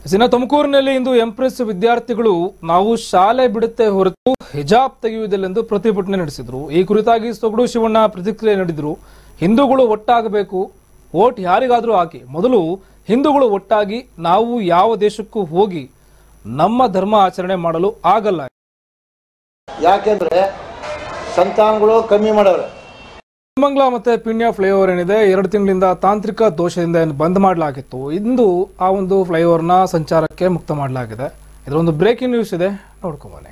ಇನ್ನು ತುಮಕೂರಿನಲ್ಲಿ ಇಂದು ಎಂಪ್ರೆಸ್ ವಿದ್ಯಾರ್ಥಿಗಳು ನಾವು ಶಾಲೆ ಬಿಡುತ್ತೆ ಹೊರತು ಹಿಜಾಬ್ ತೆಗೆಯುವುದಿല്ലെಂದು ಪ್ರತಿಭಟನೆ ನಡೆಸಿದ್ರು ಈ ಕುರಿತಾಗಿ ಸೊಗಡು ಶಿವಣ್ಣ ಪ್ರತಿಕ್ರಿಯೆ ನೀಡಿದ್ರು ಹಿಂದೂಗಳು ಒಟ್ಟಾಗಬೇಕು ವೋಟ್ ಯಾರಿಗಾದ್ರೂ ಹಾಕಿ ಮೊದಲು ಹಿಂದೂಗಳು ಒಟ್ಟಾಗಿ ನಾವು ಯಾವ ದೇಶಕ್ಕೂ ಹೋಗಿ ನಮ್ಮ ಧರ್ಮ ಆಚರಣೆ ಮಾಡಲು ಆಗಲ್ಲ ಯಾಕೆಂದ್ರೆ ಸಂತಾನಗಳು ಕಮ್ಮಿ ಮಾಡವ್ರೆ ಮಂಗ್ಲ ಮತ್ತೆ ಪಿಣ್ಯ ಫ್ಲೈಓವರ್ ಏನಿದೆ ಎರಡು ತಿಂಗಳಿಂದ ತಾಂತ್ರಿಕ ದೋಷದಿಂದ ಏನು ಬಂದ್ ಮಾಡಲಾಗಿತ್ತು ಇಂದು ಆ ಒಂದು ಫ್ಲೈಓವರ್ನ ಸಂಚಾರಕ್ಕೆ ಮುಕ್ತ ಮಾಡಲಾಗಿದೆ ಇದರ ಒಂದು ಬ್ರೇಕಿಂಗ್ ನ್ಯೂಸ್ ಇದೆ ನೋಡ್ಕೊಂಬನ್ನಿ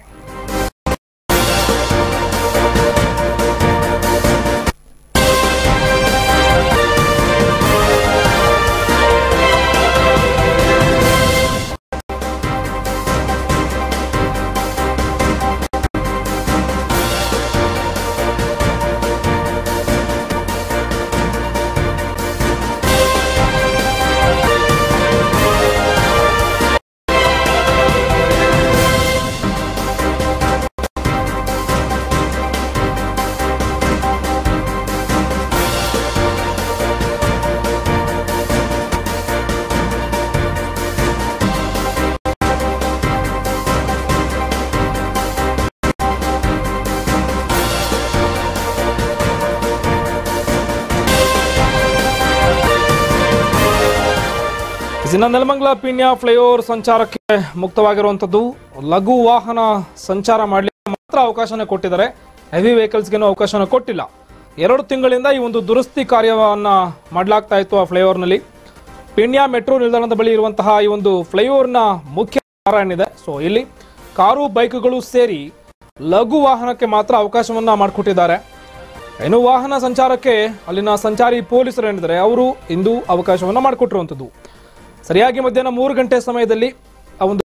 ಇನ್ನು ನೆಲಮಂಗಲ ಪಿಣ್ಯ ಫ್ಲೈಓವರ್ ಸಂಚಾರಕ್ಕೆ ಮುಕ್ತವಾಗಿರುವಂಥದ್ದು ಲಘು ವಾಹನ ಸಂಚಾರ ಮಾಡಲಿಕ್ಕೆ ಮಾತ್ರ ಅವಕಾಶನ ಕೊಟ್ಟಿದ್ದಾರೆ ಹೆವಿ ವೆಹಿಕಲ್ಸ್ಗೇನು ಅವಕಾಶನ ಕೊಟ್ಟಿಲ್ಲ ಎರಡು ತಿಂಗಳಿಂದ ಈ ಒಂದು ದುರಸ್ತಿ ಕಾರ್ಯವನ್ನ ಮಾಡಲಾಗ್ತಾ ಇತ್ತು ಆ ಫ್ಲೈಓವರ್ನಲ್ಲಿ ಪಿಣ್ಯ ಮೆಟ್ರೋ ನಿಲ್ದಾಣದ ಬಳಿ ಇರುವಂತಹ ಈ ಒಂದು ಫ್ಲೈಓವರ್ನ ಮುಖ್ಯ ದ್ವಾರ ಏನಿದೆ ಸೊ ಇಲ್ಲಿ ಕಾರು ಬೈಕ್ಗಳು ಸೇರಿ ಲಘು ವಾಹನಕ್ಕೆ ಮಾತ್ರ ಅವಕಾಶವನ್ನ ಮಾಡಿಕೊಟ್ಟಿದ್ದಾರೆ ಇನ್ನು ವಾಹನ ಸಂಚಾರಕ್ಕೆ ಅಲ್ಲಿನ ಸಂಚಾರಿ ಪೊಲೀಸರು ಏನಿದ್ದಾರೆ ಅವರು ಇಂದು ಅವಕಾಶವನ್ನ ಮಾಡಿಕೊಟ್ಟಿರುವಂಥದ್ದು ಸರಿಯಾಗಿ ಮಧ್ಯಾಹ್ನ ಮೂರು ಗಂಟೆ ಸಮಯದಲ್ಲಿ ಆ ಒಂದು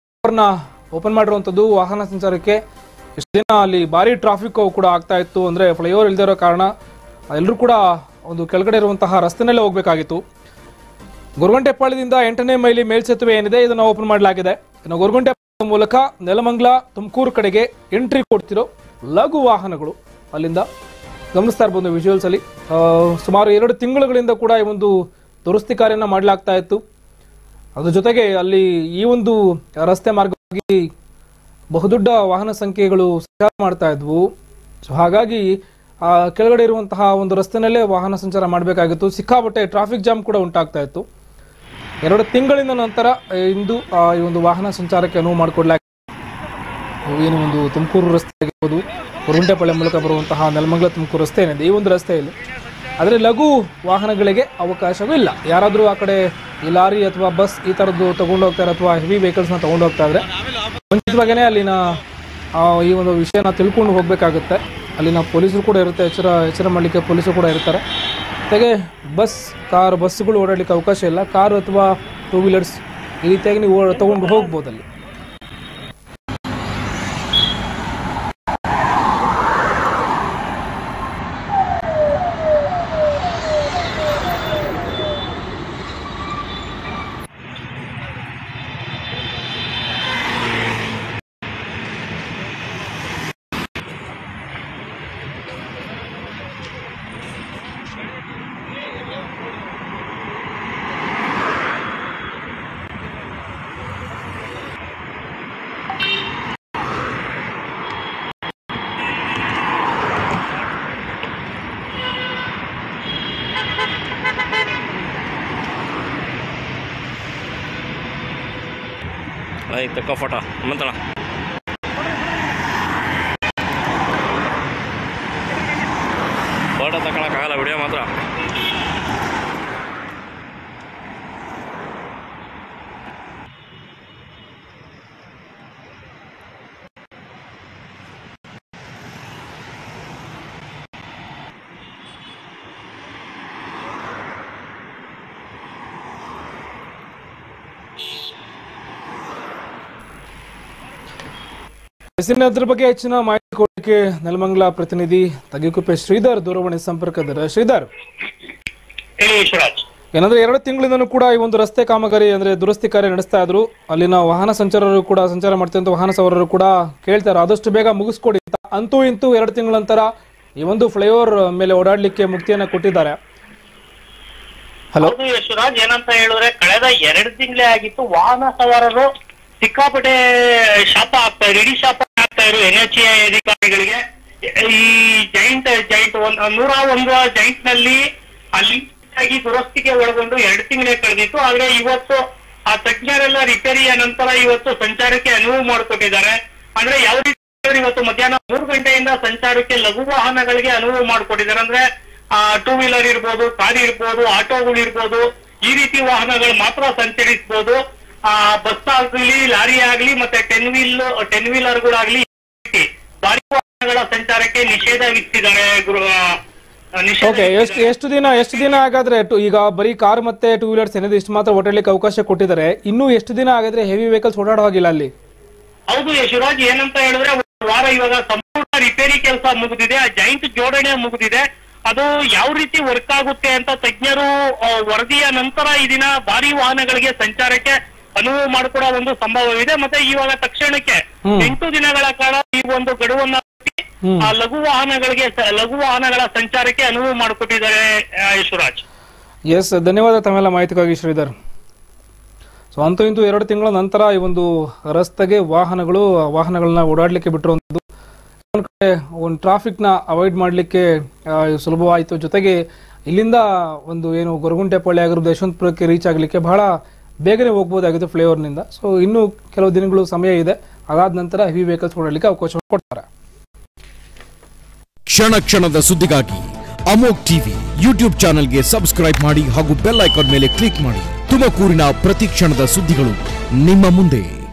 ಓಪನ್ ಮಾಡಿರುವಂಥದ್ದು ವಾಹನ ಸಂಚಾರಕ್ಕೆ ಇಷ್ಟು ದಿನ ಅಲ್ಲಿ ಭಾರಿ ಟ್ರಾಫಿಕ್ ಕೂಡ ಆಗ್ತಾ ಇತ್ತು ಅಂದ್ರೆ ಫ್ಲೈಓವರ್ ಇಲ್ದೇ ಇರೋ ಕಾರಣ ಎಲ್ಲರೂ ಕೂಡ ಒಂದು ಕೆಳಗಡೆ ಇರುವಂತಹ ರಸ್ತೆನಲ್ಲೇ ಹೋಗಬೇಕಾಗಿತ್ತು ಗೊರಗುಂಟೆಪಾಳ್ಯದಿಂದ ಎಂಟನೇ ಮೈಲಿ ಮೇಲ್ಸೇತುವೆ ಏನಿದೆ ಇದನ್ನು ಓಪನ್ ಮಾಡಲಾಗಿದೆ ಇನ್ನು ಗೊರಗುಂಟೆಪಾಳ್ಯ ಮೂಲಕ ನೆಲಮಂಗಲ ತುಮಕೂರು ಕಡೆಗೆ ಎಂಟ್ರಿ ಕೊಡ್ತಿರೋ ಲಘು ವಾಹನಗಳು ಅಲ್ಲಿಂದ ಗಮನಿಸ್ತಾ ಇರ್ಬೋದು ವಿಜುವಲ್ಸ್ ಅಲ್ಲಿ ಆ, ಸುಮಾರು ಎರಡು ತಿಂಗಳುಗಳಿಂದ ಕೂಡ ಈ ಒಂದು ದುರಸ್ತಿ ಕಾರ್ಯನ ಮಾಡಲಾಗ್ತಾ ಇತ್ತು ಅದ್ರ ಜೊತೆಗೆ ಅಲ್ಲಿ ಈ ಒಂದು ರಸ್ತೆ ಮಾರ್ಗವಾಗಿ ಬಹುದೊಡ್ಡ ವಾಹನ ಸಂಖ್ಯೆಗಳು ಸಂಚಾರ ಮಾಡ್ತಾ ಇದ್ವು ಸೊ ಹಾಗಾಗಿ ಆ ಕೆಳಗಡೆ ಇರುವಂತಹ ಒಂದು ರಸ್ತೆನಲ್ಲೇ ವಾಹನ ಸಂಚಾರ ಮಾಡಬೇಕಾಗಿತ್ತು ಸಿಕ್ಕಾಪಟ್ಟೆ ಟ್ರಾಫಿಕ್ ಜಾಮ್ ಕೂಡ ಉಂಟಾಗ್ತಾ ಇತ್ತು ಎರಡು ತಿಂಗಳಿನ ನಂತರ ಆ, ಇಂದು ಆ, ಈ ಒಂದು ವಾಹನ ಸಂಚಾರಕ್ಕೆ ಅನುವು ಮಾಡಿಕೊಡ್ಲಾಗಿದೆ ಏನು ಒಂದು ತುಮಕೂರು ರಸ್ತೆ ಆಗಿರ್ಬೋದು ಗುರುಂಟೆಪಾಳ್ಯ ಮೂಲಕ ಬರುವಂತಹ ನೆಲಮಂಗಲ ತುಮಕೂರು ರಸ್ತೆ ಏನಿದೆ ಈ ಒಂದು ರಸ್ತೆಯಲ್ಲಿ ಆದರೆ ಲಘು ವಾಹನಗಳಿಗೆ ಅವಕಾಶವಿಲ್ಲ ಯಾರಾದರೂ ಆ ಕಡೆ ಈ ಲಾರಿ ಅಥವಾ ಬಸ್ ಈ ಥರದ್ದು ತಗೊಂಡು ಹೋಗ್ತಾರೆ ಅಥವಾ ಹೆವಿ ವೆಹಿಕಲ್ಸ್ನ ತಗೊಂಡು ಹೋಗ್ತಾ ಇದ್ರೆ ಮುಂಚಿತವಾಗೇ ಅಲ್ಲಿನ ಆ, ಈ ಒಂದು ವಿಷಯನ ತಿಳ್ಕೊಂಡು ಹೋಗಬೇಕಾಗುತ್ತೆ ಅಲ್ಲಿನ ಪೊಲೀಸರು ಕೂಡ ಇರುತ್ತೆ ಎಚ್ಚರ ಎಚ್ಚರ ಮಾಡಲಿಕ್ಕೆ ಪೊಲೀಸರು ಕೂಡ ಇರ್ತಾರೆ ಜೊತೆಗೆ ಬಸ್ ಕಾರ್ ಬಸ್ಸುಗಳು ಓಡಾಡಲಿಕ್ಕೆ ಅವಕಾಶ ಇಲ್ಲ ಕಾರು ಅಥವಾ ಟೂ ವೀಲರ್ಸ್ ಈ ರೀತಿಯಾಗಿ ನೀವು ಓ- ತಗೊಂಡು ಹೋಗ್ಬೋದು ಅಲ್ಲಿ ಆಯ್ತು ತಕ್ಕೋ ಫೋಟೋ ಮಂತಣ ಫೋಟೋ ತಗೊಳಕ್ಕಾಗಲ್ಲ ವಿಡಿಯೋ ಮಾತ್ರ ಹೆಸರಿನ ಅದ್ರ ಬಗ್ಗೆ ಹೆಚ್ಚಿನ ಮಾಹಿತಿ ಕೊಡಲಿಕ್ಕೆ ನೆಲಮಂಗಲ ಪ್ರತಿನಿಧಿ ತಗಿಕುಪ್ಪೆ ಶ್ರೀಧರ್ ದೂರವಾಣಿ ಸಂಪರ್ಕದಲ್ಲಿ ಶ್ರೀಧರ್ ಹೇಳಿ ವಿಶ್ವರಾಜ್ ಏನಂದ್ರೆ ಎರಡು ತಿಂಗಳಿಂದಲೂ ಕೂಡ ಈ ಒಂದು ರಸ್ತೆ ಕಾಮಗಾರಿ ಅಂದ್ರೆ ದುರಸ್ತಿ ಕಾರ್ಯ ನಡೆಸ್ತಾ ಇದ್ರು ಅಲ್ಲಿನ ವಾಹನ ಸಂಚಾರರು ಕೂಡ ಸಂಚಾರ ಮಾಡ್ತಿದ್ದಂತ ವಾಹನ ಸವಾರರು ಕೂಡ ಕೇಳ್ತಾರೆ ಆದಷ್ಟು ಬೇಗ ಮುಗಿಸ್ಕೊಡಿ ಅಂತ ಅಂತೂ ಇಂತೂ ಎರಡು ತಿಂಗಳ ನಂತರ ಈ ಒಂದು ಫ್ಲೈಓವರ್ ಮೇಲೆ ಓಡಾಡ್ಲಿಕ್ಕೆ ಮುಕ್ತಿಯನ್ನ ಕೊಟ್ಟಿದ್ದಾರೆ Hello. ಹೌದು ಯಶವರಾಜ್ ಏನಂತ ಹೇಳಿದ್ರೆ ಕಳೆದ ಎರಡು ತಿಂಗಳೇ ಆಗಿತ್ತು ವಾಹನ ಸವಾರರು ಸಿಕ್ಕಾಪಟ್ಟೆ ಶಾಪ ಆಗ್ತಾ ಇದ್ರು ಇಡೀ ಶಾಪ ಆಗ್ತಾ ಇದ್ರು ಎನ್ ಎಚ್ ಎ ಅಧಿಕಾರಿಗಳಿಗೆ ಈ ಜೈಂಟ್ ಜೈಂಟ್ ಒಂದ್ ನೂರ ಒಂದು ಜೈಂಟ್ ನಲ್ಲಿ ಅಲ್ಲಿ ಆಗಿ ದುರಸ್ತಿಗೆ ಒಳಗೊಂಡು ಎರಡು ತಿಂಗಳೇ ಕಳೆದಿತ್ತು ಆದ್ರೆ ಇವತ್ತು ಆ ತಜ್ಞರೆಲ್ಲ ರಿಪೇರಿಯ ನಂತರ ಇವತ್ತು ಸಂಚಾರಕ್ಕೆ ಅನುವು ಮಾಡಿಕೊಟ್ಟಿದ್ದಾರೆ ಅಂದ್ರೆ ಯಾವ ರೀತಿ ಹೇಳಿದ್ರೆ ಇವತ್ತು ಮಧ್ಯಾಹ್ನ ಮೂರು ಗಂಟೆಯಿಂದ ಸಂಚಾರಕ್ಕೆ ಲಘು ವಾಹನಗಳಿಗೆ ಅನುವು ಮಾಡಿಕೊಟ್ಟಿದ್ದಾರೆ ಅಂದ್ರೆ ಟೂ ವೀಲರ್ ಇರ್ಬೋದು ಕಾರ್ ಇರ್ಬೋದು ಆಟೋಗಳು ಇರ್ಬೋದು ಈ ರೀತಿ ವಾಹನಗಳು ಮಾತ್ರ ಸಂಚರಿಸಬಹುದು ಆ ಬಸ್ ಆಗ್ಲಿ ಲಾರಿ ಆಗ್ಲಿ ಮತ್ತೆ ಟೆನ್ ವೀಲ್ ಟೆನ್ ವೀಲರ್ಗಳಾಗ್ಲಿ ಈ ರೀತಿ ಭಾರಿ ವಾಹನಗಳ ಸಂಚಾರಕ್ಕೆ ನಿಷೇಧ ವಿಧಿಸಿದ್ದಾರೆ ಗುರು ಆ, ನಿಷೇಧ ಓಕೆ ಎಷ್ಟು ವಿಧಿಸಿದ್ದಾರೆ. ಎಷ್ಟು ದಿನ ಎಷ್ಟು ದಿನ ಹಾಗಾದ್ರೆ ಟು- ಈಗ ಬರೀ ಕಾರ್ ಮತ್ತೆ ಟೂ ವೀಲರ್ಸ್ ಏನಿದೆ ಇಷ್ಟು ಮಾತ್ರ ಓಡಾಡ್ಲಿಕ್ಕೆ ಅವಕಾಶ ಕೊಟ್ಟಿದ್ದಾರೆ ಇನ್ನೂ ಎಷ್ಟು ದಿನ ಹಾಗಾದ್ರೆ ಹೆವಿ ವೆಹಿಕಲ್ಸ್ ಓಡಾಡೋ ಹಾಗಿಲ್ಲ ಅಲ್ಲಿ ಹೌದು ಯಶವರಾಜ್ ಏನಂತ ಹೇಳಿದ್ರೆ ಒಂದು ವಾರ ಇವಾಗ ಸಂಪೂರ್ಣ ರಿಪೇರಿ ಕೆಲಸ ಮುಗಿದಿದೆ ಆ ಜೈಂಟ್ ಜೋಡಣೆ ಮುಗಿದಿದೆ ಅದು ಯಾವ ರೀತಿ ವರ್ಕ್ ಆಗುತ್ತೆ ಅಂತ ತಜ್ಞರು ಆ, ವರದಿಯ ನಂತರ ಈ ದಿನ ಭಾರಿ ವಾಹನಗಳಿಗೆ ಸಂಚಾರಕ್ಕೆ ಅನುವು ಮಾಡಿಕೊಡೋ ಒಂದು ಸಂಭವವಿದೆ ಮತ್ತೆ ಇವಾಗ ತಕ್ಷಣಕ್ಕೆ ಹ್ಮ್. ಎಂಟು ದಿನಗಳ ಕಾಲ ಈ ಒಂದು ಗಡುವನ್ನ ಹಾಕಿ ಹ್ಮ್. ಆ ಲಘು ವಾಹನಗಳಿಗೆ ಸ- ಲಘು ವಾಹನಗಳ ಸಂಚಾರಕ್ಕೆ ಅನುವು ಮಾಡಿಕೊಟ್ಟಿದ್ದಾರೆ ಆ, ಯಶವರಾಜ್ ಎಸ್ ಧನ್ಯವಾದ ತಮ್ಮೆಲ್ಲ ಮಾಹಿತಿಗಾಗಿ ಶ್ರೀಧರ್ ಸೊ ಅಂತೂ ಇಂತೂ ಎರಡು ತಿಂಗಳ ನಂತರ ಈ ಒಂದು ರಸ್ತೆಗೆ ವಾಹನಗಳು ವಾಹನಗಳನ್ನ ಓಡಾಡಲಿಕ್ಕೆ ಬಿಟ್ಟಿರುವಂಥದ್ದು ಒಂದು ಕಡೆ ಒಂದು ಟ್ರಾಫಿಕ್ನ ಅವಾಯ್ಡ್ ಮಾಡಲಿಕ್ಕೆ ಸುಲಭವಾಯಿತು ಜೊತೆಗೆ ಇಲ್ಲಿಂದ ಒಂದು ಏನು ಗೊರಗುಂಟೆಪಳ್ಳಿ ಆಗಿರೋದು ಯಶವಂತಪುರಕ್ಕೆ ರೀಚ್ ಆಗಲಿಕ್ಕೆ ಬಹಳ ಬೇಗನೆ ಹೋಗ್ಬೋದಾಗಿತ್ತು ಫ್ಲೇವರ್ನಿಂದ ಸೊ ಇನ್ನೂ ಕೆಲವು ದಿನಗಳು ಸಮಯ ಇದೆ ಅದಾದ ನಂತರ ಹೆವಿ ವೆಹಿಕಲ್ಸ್ ಓಡಾಡಲಿಕ್ಕೆ ಅವಕಾಶ ಕೊಡ್ತಾರೆ ಕ್ಷಣ ಕ್ಷಣದ ಸುದ್ದಿಗಾಗಿ ಅಮೋಕ್ ಟಿವಿ ಯೂಟ್ಯೂಬ್ ಚಾನೆಲ್ಗೆ ಸಬ್ಸ್ಕ್ರೈಬ್ ಮಾಡಿ ಹಾಗೂ ಬೆಲ್ ಐಕಾನ್ ಮೇಲೆ ಕ್ಲಿಕ್ ಮಾಡಿ ತುಮಕೂರಿನ ಪ್ರತಿ ಕ್ಷಣದ ಸುದ್ದಿಗಳು ನಿಮ್ಮ ಮುಂದೆ